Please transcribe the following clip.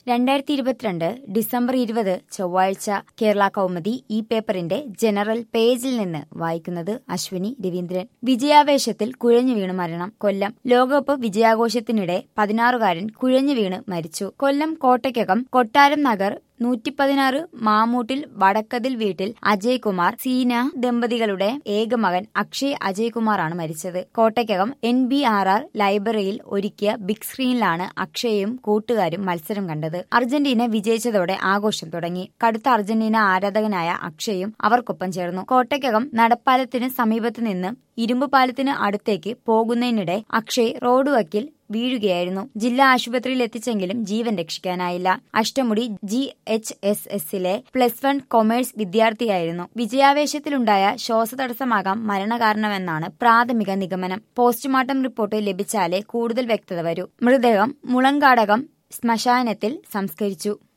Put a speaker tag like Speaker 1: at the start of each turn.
Speaker 1: രണ്ടായിരത്തി ഇരുപത്തിരണ്ട് ഡിസംബർ ഇരുപത് ചൊവ്വാഴ്ച കേരള കൗമുദി ഈ പേപ്പറിന്റെ ജനറൽ പേജിൽ നിന്ന് വായിക്കുന്നത് അശ്വിനി രവീന്ദ്രൻ വിജയാവേശത്തിൽ കുഴഞ്ഞു വീണ് മരണം കൊല്ലം ലോകകപ്പ് വിജയാഘോഷത്തിനിടെ പതിനാറുകാരൻ കുഴഞ്ഞു വീണ് മരിച്ചു കൊല്ലം കോട്ടയ്ക്കകം കൊട്ടാരം നഗർ നൂറ്റി പതിനാറ് മാമൂട്ടിൽ വടക്കതിൽ വീട്ടിൽ അജയ് കുമാർ സീന ദമ്പതികളുടെ ഏകമകൻ അക്ഷയ് അജയ് കുമാറാണ് മരിച്ചത് Kottakkakam N B R R ലൈബ്രറിയിൽ ഒരുക്കിയ ബിഗ് സ്ക്രീനിലാണ് അക്ഷയും കൂട്ടുകാരും മത്സരം കണ്ടത് അർജന്റീന വിജയിച്ചതോടെ ആഘോഷം തുടങ്ങി കടുത്ത അർജന്റീന ആരാധകനായ അക്ഷയും അവർക്കൊപ്പം ചേർന്നു കോട്ടയ്ക്കകം നടപ്പാലത്തിന് സമീപത്ത് നിന്ന് ഇരുമ്പ് പാലത്തിന് അടുത്തേക്ക് പോകുന്നതിനിടെ അക്ഷയ് റോഡ് വക്കിൽ വീഴുകയായിരുന്നു ജില്ലാ ആശുപത്രിയിൽ എത്തിച്ചെങ്കിലും ജീവൻ രക്ഷിക്കാനായില്ല അഷ്ടമുടി ജി എച്ച് എസ് എസിലെ പ്ലസ് വൺ കൊമേഴ്സ് വിദ്യാർത്ഥിയായിരുന്നു വിജയാവേശത്തിലുണ്ടായ ശ്വാസതടസ്സമാകാം മരണകാരണമെന്നാണ് പ്രാഥമിക നിഗമനം പോസ്റ്റ്മോർട്ടം റിപ്പോർട്ട് ലഭിച്ചാലേ കൂടുതൽ വ്യക്തത വരൂ മൃതദേഹം മുളങ്കാടകം ശ്മശാനത്തിൽ സംസ്കരിച്ചു